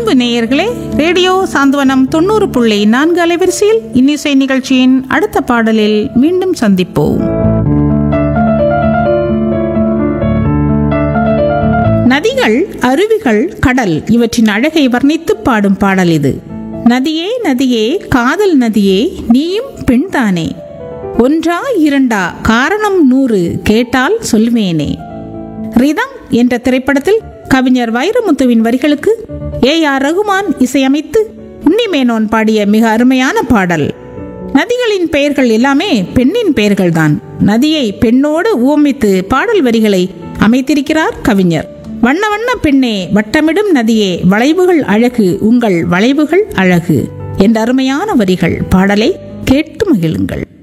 அன்பு நேயர்களே ரேடியோ சாந்தவனம் தொண்ணூறு புள்ளி நான்கு அலைவரிசையில் இன்னிசை நிகழ்ச்சியின் அடுத்த பாடலில் மீண்டும் சந்திப்போம் நதிகள் அருவிகள் கடல் இவற்றின் அழகை வர்ணித்து பாடும் பாடல் இது நதியே நதியே காதல் நதியே நீயும் பெண்தானே ஒன்றா இரண்டா காரணம் நூறு கேட்டால் சொல்வேனே ரிதம் என்ற திரைப்படத்தில் கவிஞர் வைரமுத்துவின் வரிகளுக்கு ஏ ஆர் ரகுமான் இசையமைத்து உன்னிமேனோன் பாடிய மிக அருமையான பாடல் நதிகளின் பெயர்கள் எல்லாமே பெண்ணின் பெயர்கள்தான் நதியை பெண்ணோடு உவமித்து பாடல் வரிகளை அமைத்திருக்கிறார் கவிஞர் வண்ண வண்ண பெண்ணே வட்டமிடும் நதியே வளைவுகள் அழகு உங்கள் வளைவுகள் அழகு என்ற அருமையான வரிகள் பாடலை கேட்டு மகிழுங்கள்